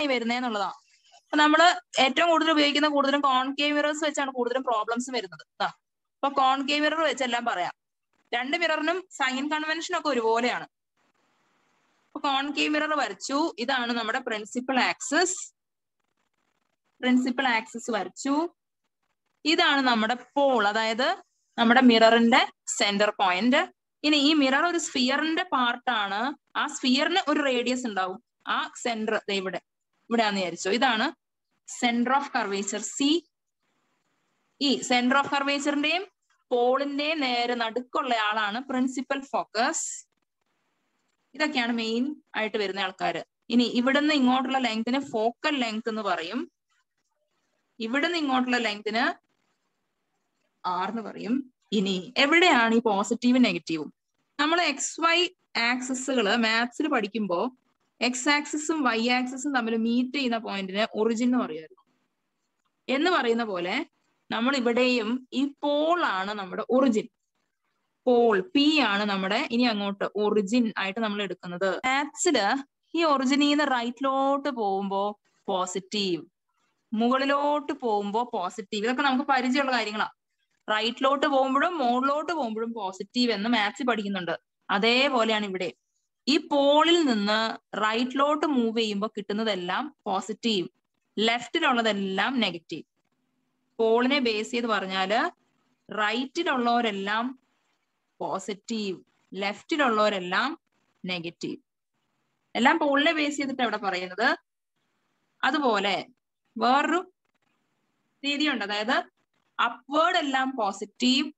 വരുന്നതെന്നുള്ളതാണ് അപ്പൊ നമ്മള് ഏറ്റവും കൂടുതൽ ഉപയോഗിക്കുന്ന കൂടുതലും കോൺകേവ് മിറേഴ്സ് വെച്ചാണ് കൂടുതലും പ്രോബ്ലംസ് വരുന്നത് ആ അപ്പൊ കോൺകേവ് മിറർ വെച്ചെല്ലാം പറയാം രണ്ട് മിററിനും സൈൻ കൺവെൻഷൻ ഒക്കെ ഒരുപോലെയാണ് അപ്പൊ കോൺകേവ് മിറർ വരച്ചു ഇതാണ് നമ്മുടെ പ്രിൻസിപ്പൽ ആക്സസ് പ്രിൻസിപ്പൽ ആക്സസ് വരച്ചു ഇതാണ് നമ്മുടെ പോൾ അതായത് നമ്മുടെ മിററിന്റെ സെന്റർ പോയിന്റ് ഇനി ഈ മിറർ ഒരു സ്ഫിയറിന്റെ പാർട്ടാണ് ആ സ്ഫിയറിന് ഒരു റേഡിയസ് ഉണ്ടാവും ആ സെന്റർ ഇവിടെ ഇവിടെയാന്ന് വിചാരിച്ചോ ഇതാണ് സെന്റർ ഓഫ് കർവേച്ചർ സി ഈ സെന്റർ ഓഫ് കർവേച്ചറിന്റെയും പോളിന്റെയും നേരെ നടുക്കുള്ള ആളാണ് പ്രിൻസിപ്പൽ ഫോക്കസ് ഇതൊക്കെയാണ് മെയിൻ ആയിട്ട് വരുന്ന ആൾക്കാര് ഇനി ഇവിടുന്ന് ഇങ്ങോട്ടുള്ള ലെങ്തിന് ഫോക്കൽ ലെങ്ത് എന്ന് പറയും ഇവിടുന്ന് ഇങ്ങോട്ടുള്ള ലെങ്തിന് ആർ എന്ന് പറയും ഇനി എവിടെയാണ് ഈ പോസിറ്റീവും നെഗറ്റീവും നമ്മൾ എക്സ് വൈ ആക്സസുകൾ മാത്സിൽ പഠിക്കുമ്പോൾ എക്സ് ആക്സിസും വൈ ആക്സിസും തമ്മിൽ മീറ്റ് ചെയ്യുന്ന പോയിന്റിന് ഒറിജിൻ എന്ന് പറയുമായിരുന്നു എന്ന് പറയുന്ന പോലെ നമ്മൾ ഇവിടെയും ഈ പോൾ ആണ് നമ്മുടെ ഒറിജിൻ പോൾ പി ആണ് നമ്മുടെ ഇനി അങ്ങോട്ട് ഒറിജിൻ ആയിട്ട് നമ്മൾ എടുക്കുന്നത് മാത്സില് ഈ ഒറിജിനിൽ നിന്ന് റൈറ്റിലോട്ട് പോകുമ്പോ പോസിറ്റീവ് മുകളിലോട്ട് പോകുമ്പോ പോസിറ്റീവ് ഇതൊക്കെ നമുക്ക് പരിചയമുള്ള കാര്യങ്ങളാണ് റൈറ്റിലോട്ട് പോകുമ്പോഴും മുകളിലോട്ട് പോകുമ്പോഴും പോസിറ്റീവ് എന്ന് മാത്സ് പഠിക്കുന്നുണ്ട് അതേപോലെയാണ് ഇവിടെ ഈ പോളിൽ നിന്ന് റൈറ്റിലോട്ട് മൂവ് ചെയ്യുമ്പോൾ കിട്ടുന്നതെല്ലാം പോസിറ്റീവ് ലെഫ്റ്റിലുള്ളതെല്ലാം നെഗറ്റീവ് പോളിനെ ബേസ് ചെയ്ത് പറഞ്ഞാല് റൈറ്റിലുള്ളവരെല്ലാം പോസിറ്റീവ് ലെഫ്റ്റിലുള്ളവരെല്ലാം നെഗറ്റീവ് എല്ലാം പോളിനെ ബേസ് ചെയ്തിട്ട് അവിടെ പറയുന്നത് അതുപോലെ വേറൊരു രീതിയുണ്ട് അതായത് അപ്വേർഡ് എല്ലാം പോസിറ്റീവ്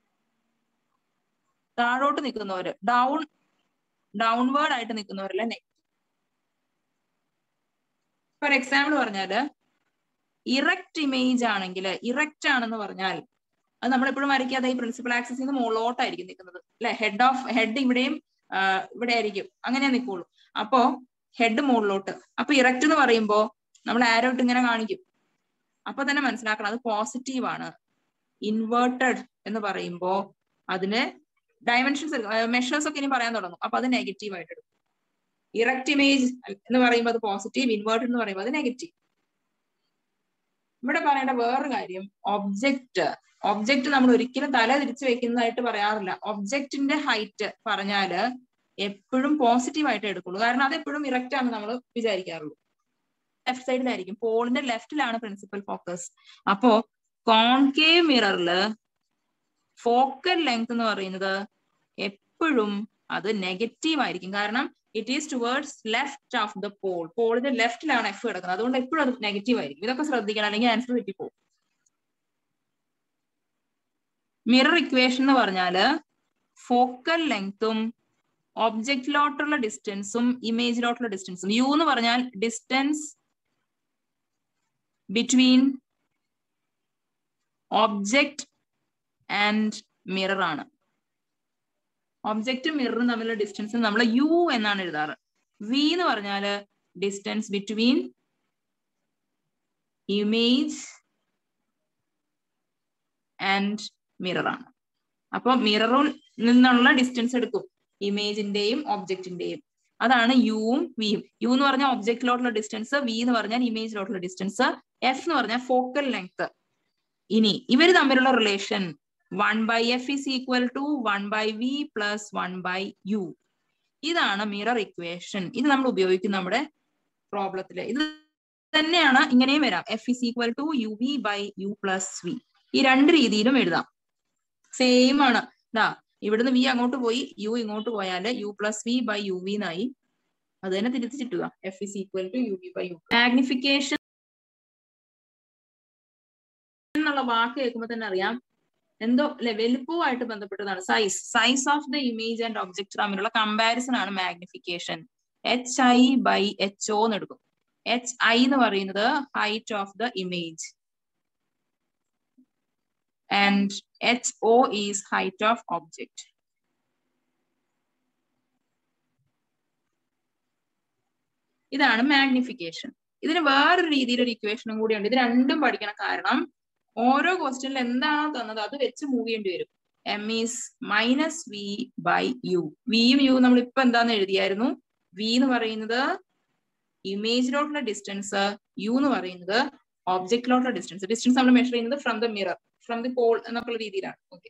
താഴോട്ട് നിൽക്കുന്നവര് ഡൗൺ ഡൗൺവേർഡ് ആയിട്ട് നിൽക്കുന്നവരെല്ലാം നെഗറ്റീവ് ഫോർ എക്സാമ്പിൾ പറഞ്ഞാല് ഇറക്റ്റ് ഇമേജ് ആണെങ്കിൽ ഇറക്റ്റ് ആണെന്ന് പറഞ്ഞാൽ അത് നമ്മളെപ്പോഴും വരയ്ക്കാതെ ഈ പ്രിൻസിപ്പൽ ആക്സിൽ നിന്ന് മുകളിലോട്ടായിരിക്കും നിൽക്കുന്നത് അല്ലെ ഹെഡ് ഓഫ് ഹെഡ് ഇവിടെയും ഇവിടെ ആയിരിക്കും അങ്ങനെ നിൽക്കുള്ളൂ അപ്പോ ഹെഡ് മുകളിലോട്ട് അപ്പൊ ഇറക്റ്റ് എന്ന് പറയുമ്പോ നമ്മൾ ആരോ ഇട്ട് ഇങ്ങനെ കാണിക്കും അപ്പൊ തന്നെ മനസ്സിലാക്കണം അത് പോസിറ്റീവ് ആണ് ഇൻവേർട്ടഡ് എന്ന് പറയുമ്പോ അതിന് ഡയമെൻഷൻസ് മെഷേഴ്സ് ഒക്കെ ഇനി പറയാൻ തുടങ്ങും അപ്പൊ അത് നെഗറ്റീവ് ആയിട്ട് എടുക്കും ഇറക്റ്റ് ഇമേജ് എന്ന് പറയുമ്പോൾ അത് പോസിറ്റീവ് ഇൻവേർട്ടഡ് എന്ന് പറയുമ്പോൾ അത് നെഗറ്റീവ് ഇവിടെ പറയേണ്ട വേറൊരു കാര്യം ഒബ്ജക്റ്റ് ഒബ്ജക്റ്റ് നമ്മൾ ഒരിക്കലും തല തിരിച്ചു വെക്കുന്നതായിട്ട് പറയാറില്ല ഒബ്ജക്റ്റിന്റെ ഹൈറ്റ് പറഞ്ഞാല് എപ്പോഴും പോസിറ്റീവ് ആയിട്ട് എടുക്കുള്ളൂ കാരണം അത് എപ്പോഴും ഇറക്റ്റ് ആണ് നമ്മൾ വിചാരിക്കാറുള്ളൂ ലെഫ്റ്റ് സൈഡിലായിരിക്കും പോളിന്റെ ലെഫ്റ്റിലാണ് പ്രിൻസിപ്പൽ ഫോക്കസ് അപ്പോ കോൺകേവ് മിററില് ഫോക്കൽ ലെങ്ത് എന്ന് പറയുന്നത് എപ്പോഴും അത് നെഗറ്റീവ് ആയിരിക്കും കാരണം it is towards left of the pole പോളിന്റെ ലെഫ്റ്റിലാണ് എഫ് കിടക്കുന്നത് അതുകൊണ്ട് എപ്പോഴും അത് നെഗറ്റീവ് ആയിരിക്കും ഇതൊക്കെ ശ്രദ്ധിക്കണം അല്ലെങ്കിൽ ആൻസർ തെറ്റിപ്പോകും മിറർ ഇക്വേഷൻ എന്ന് പറഞ്ഞാല് ഫോക്കൽ ലെങ്ത്തും ഒബ്ജക്റ്റിലോട്ടുള്ള ഡിസ്റ്റൻസും ഇമേജിലോട്ടുള്ള ഡിസ്റ്റൻസും യു എന്ന് പറഞ്ഞാൽ distance between object and mirror ആണ് ഒബ്ജക്റ്റും മിററും തമ്മിലുള്ള ഡിസ്റ്റൻസ് നമ്മൾ യു എന്നാണ് എഴുതാറ് വി എന്ന് പറഞ്ഞാല് distance between image and mirror ആണ് അപ്പൊ മിററിൽ നിന്നുള്ള ഡിസ്റ്റൻസ് എടുക്കും ഇമേജിന്റെയും ഒബ്ജക്റ്റിന്റെയും അതാണ് യുവും വിയും യു എന്ന് പറഞ്ഞാൽ ഒബ്ജക്റ്റിലോട്ടുള്ള ഡിസ്റ്റൻസ് വി എന്ന് പറഞ്ഞാൽ ഇമേജിലോട്ടുള്ള ഡിസ്റ്റൻസ് എഫ് എന്ന് പറഞ്ഞാൽ ഫോക്കൽ ലെങ്ത് ഇനി ഇവർ തമ്മിലുള്ള relation one by F is equal to one by V plus one by U ഇതാണ് മിറർ ഇക്വേഷൻ ഇത് നമ്മൾ ഉപയോഗിക്കും നമ്മുടെ പ്രോബ്ലത്തില് ഇത് തന്നെയാണ് ഇങ്ങനെയും വരാം F is equal to U V by U plus V ഈ രണ്ട് രീതിയിലും എഴുതാം സെയിം ആണ് ഇതാ ഇവിടുന്ന് വി അങ്ങോട്ട് പോയി യു ഇങ്ങോട്ട് പോയാല് U plus V by U V എന്നായി അത് തന്നെ തിരിച്ചിട്ടുക F is equal to U V by U magnification എന്നുള്ള വാക്ക് കേൾക്കുമ്പോൾ തന്നെ അറിയാം എന്തോ അല്ലെ വലുപ്പവുമായിട്ട് ബന്ധപ്പെട്ടതാണ് size size of the image and object തമ്മിലുള്ള കമ്പാരിസൺ ആണ് magnification H I by H O എന്ന് എടുക്കും എച്ച് ഐ എന്ന് പറയുന്നത് height of the image and H O is height of object ഇതാണ് മാഗ്നിഫിക്കേഷൻ ഇതിന് വേറൊരു രീതിയിൽ ഒരു ഇക്വേഷനും കൂടിയുണ്ട് ഇത് രണ്ടും പഠിക്കണം കാരണം ഓരോ ക്വസ്റ്റ്യനിൽ എന്താണോ തന്നത് അത് വെച്ച് മൂവ് ചെയ്യേണ്ടി വരും M is minus V by U വിയും യു നമ്മൾ ഇപ്പൊ എന്താന്ന് എഴുതിയായിരുന്നു വി എന്ന് പറയുന്നത് ഇമേജിലോട്ടുള്ള ഡിസ്റ്റൻസ് യു എന്ന് പറയുന്നത് ഒബ്ജക്റ്റിലോട്ടുള്ള ഡിസ്റ്റൻസ് ഡിസ്റ്റൻസ് നമ്മൾ മെഷർ ചെയ്യുന്നത് from the mirror from the pole എന്നൊക്കെയുള്ള രീതിയിലാണ് okay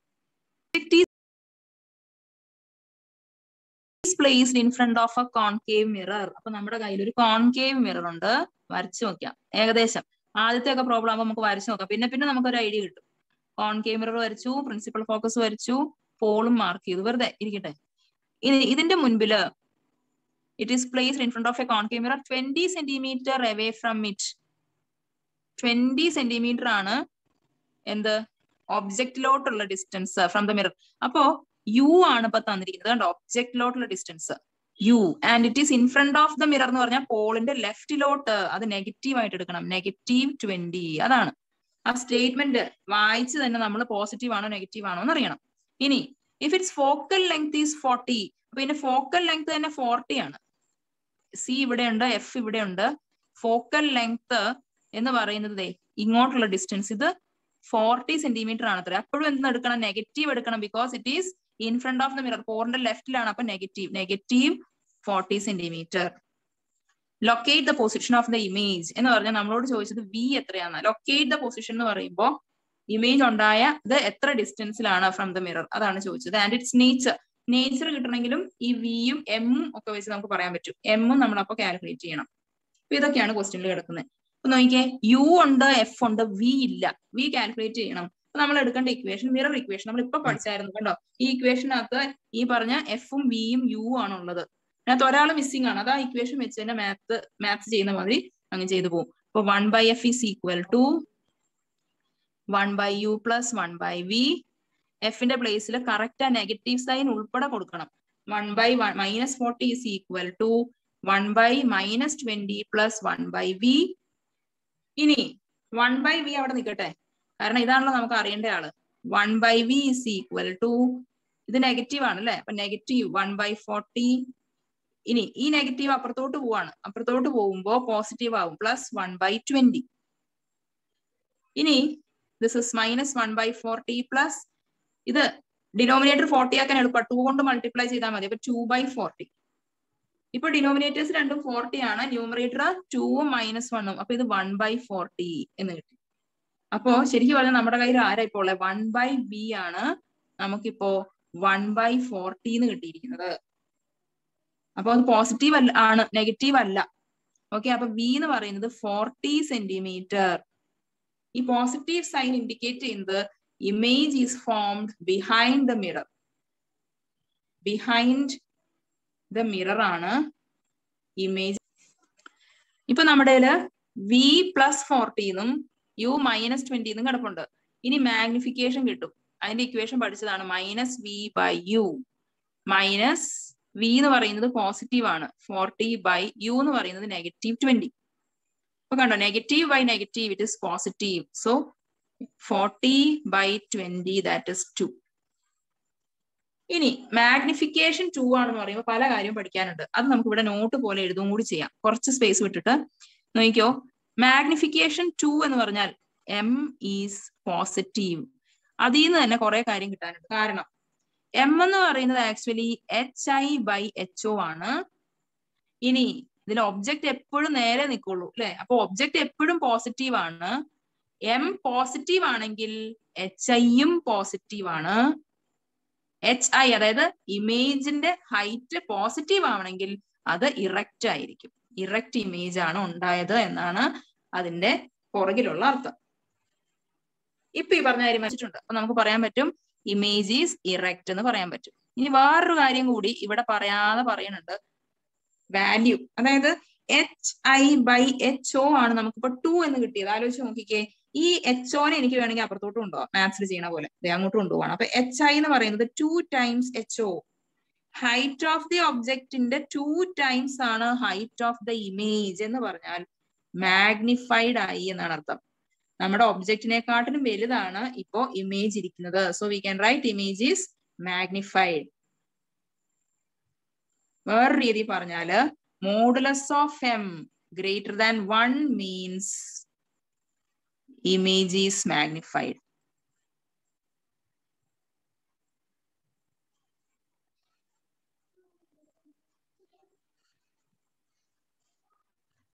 placed in front of a concave mirror അപ്പൊ നമ്മുടെ കയ്യിൽ ഒരു കോൺകേവ് മിറർ ഉണ്ട് വരച്ചു നോക്കാം ഏകദേശം ആദ്യത്തെ ഒക്കെ പ്രോബ്ലം ആകുമ്പോൾ നമുക്ക് വരച്ചു നോക്കാം പിന്നെ പിന്നെ നമുക്ക് ഒരു ഐഡിയ കിട്ടും കോൺകേവ് മിറർ വരച്ചു പ്രിൻസിപ്പൽ ഫോക്കസ് വരച്ചു പോളും മാർക്ക് ചെയ്തു വെറുതെ ഇരിക്കട്ടെ ഇനി ഇതിന്റെ മുൻപില് it is placed in front of a concave mirror twenty centimetre away from it twenty centimetre ആണ് എന്ത് ഒബ്ജക്റ്റിലോട്ടുള്ള ഡിസ്റ്റൻസ് ഫ്രം ദ മിറർ അപ്പോ യു ആണ് ഇപ്പൊ തന്നിരിക്കുന്നത് കണ്ടോ ഒബ്ജക്റ്റിലോട്ടുള്ള distance U and it is in front of the mirror എന്ന് പറഞ്ഞാൽ പോളിന്റെ ലെഫ്റ്റിലോട്ട് അത് നെഗറ്റീവ് ആയിട്ട് എടുക്കണം നെഗറ്റീവ് ട്വന്റി അതാണ് ആ സ്റ്റേറ്റ്മെന്റ് വായിച്ച് തന്നെ നമ്മൾ പോസിറ്റീവ് ആണോ നെഗറ്റീവ് ആണോ എന്ന് അറിയണം ഇനി if its focal length is forty അപ്പൊ ഇതിന്റെ ഫോക്കൽ ലെങ്ത് തന്നെ ഫോർട്ടി ആണ് സി ഇവിടെ ഉണ്ട് എഫ് ഇവിടെ ഉണ്ട് ഫോക്കൽ ലെങ്ത് എന്ന് പറയുന്നത് ദേ ഇങ്ങോട്ടുള്ള ഡിസ്റ്റൻസ് ഇത് ഫോർട്ടി സെന്റിമീറ്റർ ആണ് അത്ര അപ്പോഴും എന്ത് എടുക്കണം നെഗറ്റീവ് എടുക്കണം because it is in front of the mirror പോറിന്റെ ലെഫ്റ്റിലാണ് അപ്പൊ negative negative forty centimetre locate the position of the image എന്ന് പറഞ്ഞാൽ നമ്മളോട് ചോദിച്ചത് വി എത്രയാണ് ലൊക്കേറ്റ് ദ പൊസിഷൻ എന്ന് പറയുമ്പോൾ ഇമേജ് ഉണ്ടായ ഇത് എത്ര ഡിസ്റ്റൻസിലാണ് ഫ്രം ദ മിറർ അതാണ് ചോദിച്ചത് ആൻഡ് ഇറ്റ്സ് നേച്ചർ നേച്ചർ കിട്ടണമെങ്കിലും ഈ വിയും എമ്മും ഒക്കെ വെച്ച് നമുക്ക് പറയാൻ പറ്റും എമ്മും നമ്മൾ അപ്പൊ കാൽക്കുലേറ്റ് ചെയ്യണം അപ്പൊ ഇതൊക്കെയാണ് ക്വസ്റ്റ്യനിൽ കിടക്കുന്നത് അപ്പൊ നോക്കിയേ യു ഉണ്ട് എഫ് ഉണ്ട് വി ഇല്ല വി കാൽക്കുലേറ്റ് ചെയ്യണം അപ്പൊ നമ്മൾ എടുക്കേണ്ട ഇക്വേഷൻ മിറർ ഇക്വേഷൻ നമ്മൾ ഇപ്പൊ പഠിച്ചായിരുന്നു കണ്ടോ ഈ ഇക്വേഷനകത്ത് ഈ പറഞ്ഞ എഫും വിയും യു ആണുള്ളത് അതിനകത്ത് ഒരാൾ മിസ്സിംഗ് ആണ് അത് ആ ഇക്വേഷൻ വെച്ച് തന്നെ മാത്ത് മാത്സ് ചെയ്യുന്ന മാതിരി അങ്ങ് ചെയ്തു പോകും അപ്പൊ one by F is equal to one by U plus one by V എഫിന്റെ പ്ലേസിൽ കറക്റ്റ് ആ നെഗറ്റീവ് സൈൻ ഉൾപ്പെടെ കൊടുക്കണം one by one minus forty is equal to one by minus twenty plus one by V ഇനി one by V അവിടെ നിൽക്കട്ടെ കാരണം ഇതാണല്ലോ നമുക്ക് അറിയേണ്ട ആള് one by V is equal to ഇത് നെഗറ്റീവ് ആണ് അല്ലെ അപ്പൊ നെഗറ്റീവ് വൺ ബൈ ഫോർട്ടി ഇനി ഈ നെഗറ്റീവ് അപ്പുറത്തോട്ട് പോവാണ് അപ്പുറത്തോട്ട് പോകുമ്പോ പോസിറ്റീവ് ആവും പ്ലസ് വൺ ബൈ ട്വന്റി ഇനി this is minus one by forty plus ഇത് ഡിനോമിനേറ്റർ ഫോർട്ടി ആക്കാൻ എളുപ്പം ടു കൊണ്ട് മൾട്ടിപ്ലൈ ചെയ്താൽ മതി അപ്പൊ ടു ബൈ ഫോർട്ടി ഇപ്പൊ ഡിനോമിനേറ്റേഴ്സ് രണ്ടും ഫോർട്ടി ആണ് ന്യൂമറേറ്റർ ടൂവും മൈനസ് വണ്ണും അപ്പൊ ഇത് വൺ ബൈ ഫോർട്ടി എന്ന് കിട്ടി അപ്പോ ശരിക്കും പറഞ്ഞാൽ നമ്മുടെ കയ്യിൽ ആരാ ഇപ്പോൾ ഉള്ളത് വൺ ബൈ ബി ആണ് നമുക്കിപ്പോ വൺ ബൈ ഫോർട്ടി എന്ന് കിട്ടിയിരിക്കുന്നത് അപ്പൊ അത് പോസിറ്റീവ് അല്ല ആണ് നെഗറ്റീവ് അല്ല ഓക്കെ അപ്പൊ വി എന്ന് പറയുന്നത് ഫോർട്ടി സെന്റിമീറ്റർ ഈ പോസിറ്റീവ് സൈൻ ഇൻഡിക്കേറ്റ് ചെയ്യുന്നത് image is formed behind the mirror behind the mirror ആണ് ഇമേജ് ഇപ്പൊ നമ്മുടെ വി പ്ലസ് ഫോർട്ടീന്നും യു മൈനസ് ട്വന്റിന്നും കിടപ്പുണ്ട് ഇനി മാഗ്നിഫിക്കേഷൻ കിട്ടും അതിന്റെ ഇക്വേഷൻ പഠിച്ചതാണ് minus V by U minus V എന്ന് പറയുന്നത് പോസിറ്റീവ് ആണ് ഫോർട്ടി ബൈ യു എന്ന് പറയുന്നത് നെഗറ്റീവ് ട്വന്റി അപ്പൊ കണ്ടോ negative by negative it is positive so forty by twenty that is two ഇനി മാഗ്നിഫിക്കേഷൻ ടു ആണെന്ന് പറയുമ്പോൾ പല കാര്യവും പഠിക്കാനുണ്ട് അത് നമുക്ക് ഇവിടെ നോട്ട് പോലെ എഴുതും കൂടി ചെയ്യാം കുറച്ച് സ്പേസ് വിട്ടിട്ട് നോക്കിക്കോ മാഗ്നിഫിക്കേഷൻ ടു എന്ന് പറഞ്ഞാൽ എം ഈസ് പോസിറ്റീവ് അതിൽ നിന്ന് തന്നെ കുറെ കാര്യം കിട്ടാനുണ്ട് കാരണം എം എന്ന് പറയുന്നത് actually H I by H O ആണ് ഇനി ഇതിൽ ഒബ്ജക്റ്റ് എപ്പോഴും നേരെ നിൽക്കുള്ളൂ അല്ലെ അപ്പൊ ഒബ്ജക്റ്റ് എപ്പോഴും പോസിറ്റീവ് ആണ് എം പോസിറ്റീവ് ആണെങ്കിൽ എച്ച് ഐയും പോസിറ്റീവ് ആണ് എച്ച് ഐ അതായത് ഇമേജിന്റെ ഹൈറ്റ് പോസിറ്റീവ് ആവണമെങ്കിൽ അത് ഇറക്റ്റ് ആയിരിക്കും ഇറക്റ്റ് ഇമേജ് ആണ് ഉണ്ടായത് എന്നാണ് അതിന്റെ പുറകിലുള്ള അർത്ഥം ഇപ്പൊ ഈ പറഞ്ഞ കാര്യം വെച്ചിട്ടുണ്ട് അപ്പൊ നമുക്ക് പറയാൻ പറ്റും ഇമേജ് ഈസ് ഇറക്റ്റ് എന്ന് പറയാൻ പറ്റും ഇനി വേറൊരു കാര്യം കൂടി ഇവിടെ പറയാതെ പറയുന്നുണ്ട് വാല്യൂ അതായത് H I by H O ആണ് നമുക്കിപ്പോ ടു എന്ന് കിട്ടിയത് ആലോചിച്ച് നോക്കിക്കേ ഈ എച്ച് ഒനെ എനിക്ക് വേണമെങ്കിൽ അപ്പുറത്തോട്ട് കൊണ്ടുപോകാം മാത്സിൽ ചെയ്യണ പോലെ അങ്ങോട്ട് കൊണ്ടുപോകണം അപ്പൊ എച്ച് ഐ എന്ന് പറയുന്നത് two times H O height of the ഒബ്ജക്റ്റിന്റെ ടു ടൈംസ് ആണ് ഹൈറ്റ് ഓഫ് ദ ഇമേജ് എന്ന് പറഞ്ഞാൽ മാഗ്നിഫൈഡ് ആയി എന്നാണ് അർത്ഥം നമ്മുടെ ഒബ്ജക്റ്റിനെക്കാട്ടിലും വലുതാണ് ഇപ്പോ ഇമേജ് ഇരിക്കുന്നത് so we can write image is magnified വേറൊരു രീതി പറഞ്ഞാല് modulus of M greater than one means image is magnified